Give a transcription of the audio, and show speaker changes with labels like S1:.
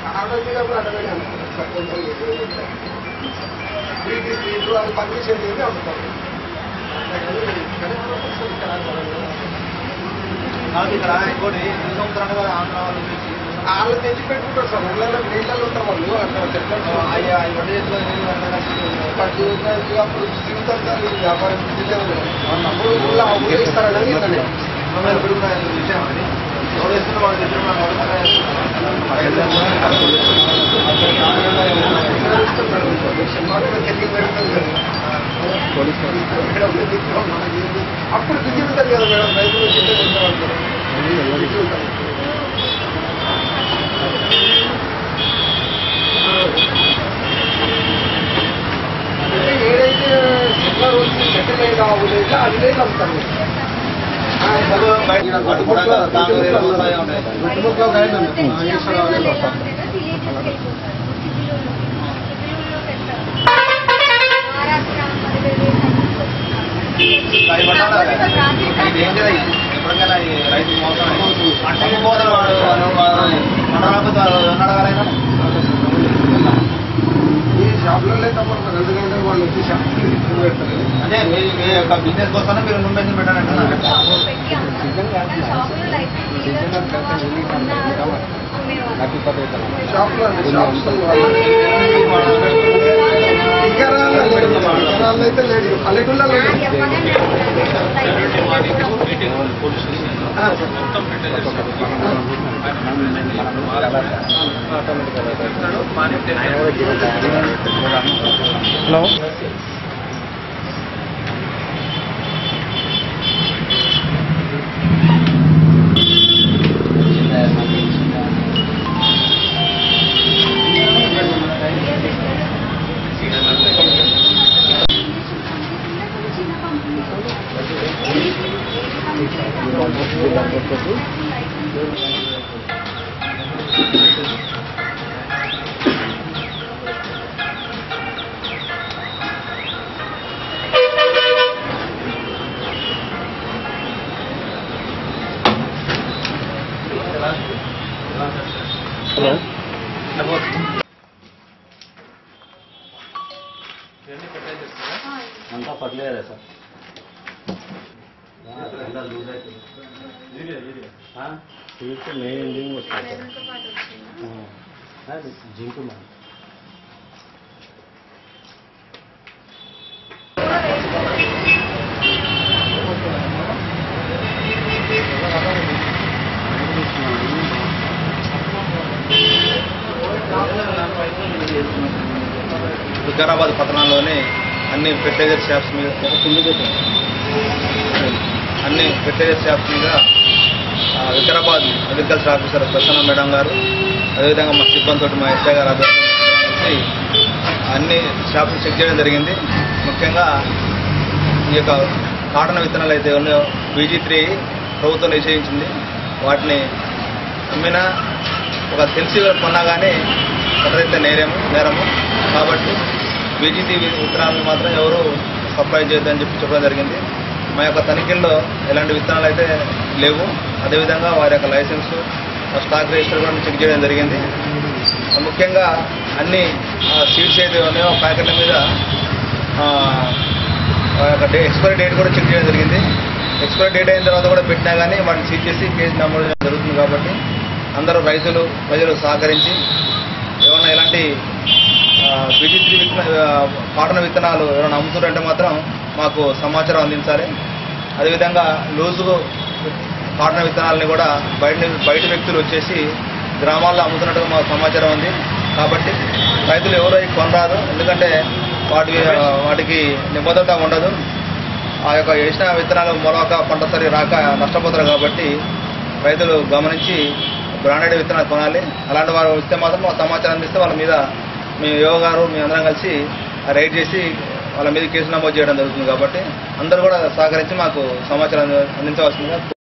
S1: Order మీద కూడా అడగండి అనుకుంటారు కొంచెం వీటి వీటిలో అది పర్మిషన్ లేదు అమ్ముతారు
S2: నాకు ఇక్కడ ఇంకోటి ఎన్ని సంవత్సరాలు కూడా ఆంధ్ర వాళ్ళు వచ్చేసి
S1: వాళ్ళు తెచ్చి పెట్టుకుంటారు సార్ ఊళ్ళలో నీళ్ళలో ఉంటారు వాళ్ళు అక్కడ చెట్లు
S2: అయ్యా ఈ వంట చేతిలో నీళ్ళు పట్టడానికి
S1: పట్టు అప్పుడు జీవితంగా ఈ వ్యాపారం ఇదే ఉంది. అప్పుడు ఊళ్ళో ఆ ఊళ్ళో ఇస్తారని ఇతనే.
S2: మనం ఇప్పుడు కూడా ఈ విషయం అది ఎవరు వేస్తున్న వాళ్ళు దగ్గర మనం మొదటగా
S1: అప్పుడు బిజీ ఉంటుంది కదా మేడం రైతులు చిన్న బిజీ ఉంటుంది అంటే ఏదైతే చెట్ల రోజు చెట్టు మీద కావాలి అది లేదు అమ్ముతారు
S2: అడ్డుకోవడానికి తాను వేరే వ్యవసాయం ఉంటాయి
S1: చుట్టుపక్కల ఒక ఆయన ఉంది. ఆ, ఈశ్వరరావు అని వస్తాం.
S2: అది పట్టాలి ఇది ఏంటిది ఎప్పటికైనా ఈ రైతు మోసం పంటకు మోసం వాడు వాడు పంట రాకపోతే వాడు ఉన్నాడు కదా ఆయన?
S1: ఈ షాపులలో తప్పదు ఎందుకంటే వాళ్ళు వచ్చి షాప్ పెడతారు
S2: అంటే మీ మీ యొక్క బిజినెస్ కోసమే మీరు ఇన్వెస్ట్ పెట్టాలంటున్నారు
S1: షాపులో అంటే షాప్స్ వికారాల్లో లేదు వికారాల్లో అయితే లేదు పల్లెటూళ్ళలో లేదు ఆ,
S3: హలో హలో అంతా పర్లేదా సార్ అంతా లూజ్ అవుతుంది తీసుకు మెయిన్ ఇంజిన్ వస్తుంది సార్ జింకు మా
S2: వికారాబాద్ పట్టణంలోని అన్ని ఫెర్టిలైజర్ షాప్స్ మీద అన్ని ఫెర్టిలైజర్ షాప్స్ మీద ఆ, Vikarabad agriculture officer Prasanna madam garu అదేవిధంగా మా సిబ్బందితో మా ఎస్ఐ గారు ఆధ్వర్యంలో కలిసి అన్ని షాప్స్ చెక్ చేయడం జరిగింది ముఖ్యంగా ఈ యొక్క కాటన్ విత్తనాలు అయితే ఉన్నాయో బీజీ త్రీ ప్రభుత్వం నిషేధించింది వాటిని అమ్మినా ఒక తెలిసి కొన్నా కానీ ఎక్కడైతే నేరము నేరము కాబట్టి బీజీటీ విత్తనాలను మాత్రం ఎవరు సప్లై చేయొద్దని చెప్పి చెప్పడం జరిగింది మా యొక్క తనిఖీల్లో ఎలాంటి విత్తనాలు అయితే లేవు అదేవిధంగా వారి యొక్క లైసెన్సు స్టాక్ రిజిస్టర్ కూడా చెక్ చేయడం జరిగింది ముఖ్యంగా అన్ని సీడ్స్ అయితే ఉన్నాయో ఆ ప్యాకెట్ల మీద ఆ, ఆ యొక్క డే ఎక్స్పైరీ డేట్ కూడా చెక్ చేయడం జరిగింది ఎక్స్పైరీ డేట్ అయిన తర్వాత కూడా పెట్టినా కానీ వాటిని సీజ్ చేసి కేసు నమోదు చేయడం జరుగుతుంది కాబట్టి అందరూ రైతులు ప్రజలు సహకరించి ఏమన్నా ఇలాంటి విజిత్రి విత్తన ఆ, కాటన్ విత్తనాలు ఏమైనా అమ్ముతున్నారంటే మాత్రం మాకు సమాచారం అందించాలి అదేవిధంగా లూజు కాటన్ విత్తనాలని కూడా బయట నుంచి- బయట వ్యక్తులు వచ్చేసి గ్రామాల్లో అమ్ముతున్నట్టుగా మాకు సమాచారం ఉంది కాబట్టి రైతులు ఎవరు అవి కొనరాదు ఎందుకంటే వాటి వాటికి నిబద్ధత ఉండదు ఆ యొక్క వేసిన విత్తనాలు మరొక పంట సరి రాక నష్టపోతారు కాబట్టి రైతులు గమనించి బ్రాండెడ్ విత్తనాలు కొనాలి అలాంటి వారు వస్తే మాత్రం మాకు సమాచారం అందిస్తే వాళ్ళ మీద మీ యోగ గారు మీ అందరం కలిసి రైడ్ చేసి వాళ్ళ మీద కేసు నమోదు చేయడం జరుగుతుంది కాబట్టి అందరూ కూడా సహకరించి మాకు సమాచారం అందించవలసిందిగా